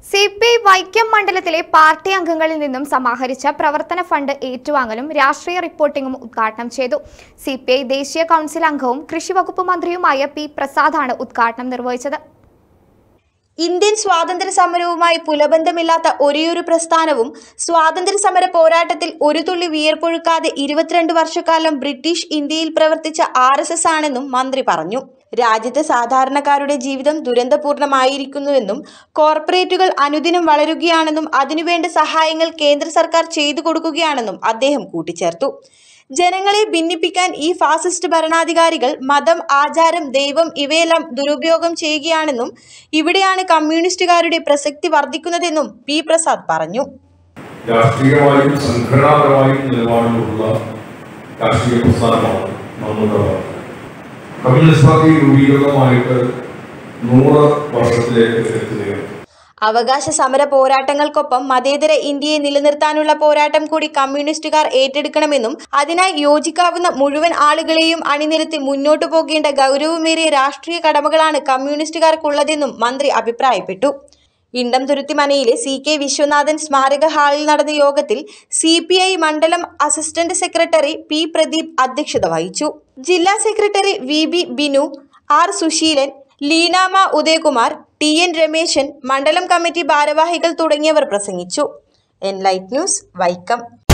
C P I Vaikom മണ്ഡലത്തിലെ party അംഗങ്ങളിൽ നിന്നും സമാഹരിച്ച പ്രവർത്തന ഫണ്ട് ഏറ്റുവാങ്ങലും രാഷ്ട്രീയ റിപ്പോർട്ടിംഗും ഉദ്ഘാടനം ചെയ്തു സി പി ഐ ദേശീയ കൗൺസിൽ അംഗവും കൃഷി വകുപ്പ് മന്ത്രിയുമായ പി പ്രസാദാണ് ഉദ്ഘാടനം നിർവഹിച്ചത് ഇന്ത്യൻ സ്വാതന്ത്ര്യ സമരവുമായി പുലബന്ധമില്ലാത്ത ഒരേയൊരു പ്രസ്ഥാനവും സ്വാതന്ത്ര്യ സമര പോരാട്ടത്തിൽ ഒരു തുള്ളി വിയർപ്പൊഴുക്കാതെ ഇരുപത്തിരണ്ട് വർഷക്കാലം ബ്രിട്ടീഷ് ഇന്ത്യയിൽ പ്രവർത്തിച്ച ആർ എസ് എസ് ആണെന്നും മന്ത്രി പറഞ്ഞു രാജ്യത്തെ സാധാരണക്കാരുടെ ജീവിതം ദുരന്തപൂർണമായിരിക്കുന്നുവെന്നും കോർപ്പറേറ്റുകൾ അനുദിനം വളരുകയാണെന്നും അതിനുവേണ്ട സഹായങ്ങൾ കേന്ദ്ര സർക്കാർ ചെയ്തു കൊടുക്കുകയാണെന്നും അദ്ദേഹം കൂട്ടിച്ചേർത്തു ജനങ്ങളെ ഭിന്നിപ്പിക്കാൻ ഈ ഫാസിസ്റ്റ് ഭരണാധികാരികൾ മതം ആചാരം ദൈവം ഇവയെല്ലാം ദുരുപയോഗം ചെയ്യുകയാണെന്നും ഇവിടെയാണ് കമ്മ്യൂണിസ്റ്റുകാരുടെ പ്രസക്തി വർദ്ധിക്കുന്നതെന്നും പി പ്രസാദ് പറഞ്ഞു രാഷ്ട്രീയമായും സംഘടനാപരമായും നിലപാടുകളുള്ള രാഷ്ട്രീയ പ്രസ്ഥാനമാണ് നമ്മുടെ പാർട്ടി കമ്മ്യൂണിസ്റ്റ് പാർട്ടി രൂപീകൃതമായിട്ട് നൂറ് വർഷത്തിലേക്ക് എത്തുകയാണ് അവകാശ സമര പോരാട്ടങ്ങൾക്കൊപ്പം മതേതര ഇന്ത്യയെ നിലനിർത്താനുള്ള പോരാട്ടം കൂടി കമ്മ്യൂണിസ്റ്റുകാർ ഏറ്റെടുക്കണമെന്നും അതിനായി യോജിക്കാവുന്ന മുഴുവൻ ആളുകളെയും അണിനിരത്തി മുന്നോട്ടു പോകേണ്ട ഗൗരവമേറിയ രാഷ്ട്രീയ കടമകളാണ് കമ്മ്യൂണിസ്റ്റുകാർക്കുള്ളതെന്നും മന്ത്രി അഭിപ്രായപ്പെട്ടു ഇണ്ടം തുരുത്തിമനയിലെ സി കെ വിശ്വനാഥൻ സ്മാരക ഹാളിൽ നടന്ന യോഗത്തിൽ സി പി ഐ മണ്ഡലം അസിസ്റ്റന്റ് സെക്രട്ടറി പി പ്രദീപ് അധ്യക്ഷത വഹിച്ചു ജില്ലാ secretary V B Binu R Susheelan Leenama Udayakumar T N Rameshan മണ്ഡലം കമ്മിറ്റി ഭാരവാഹികൾ തുടങ്ങിയവർ പ്രസംഗിച്ചു എൻലൈറ്റ് ന്യൂസ് വൈക്കം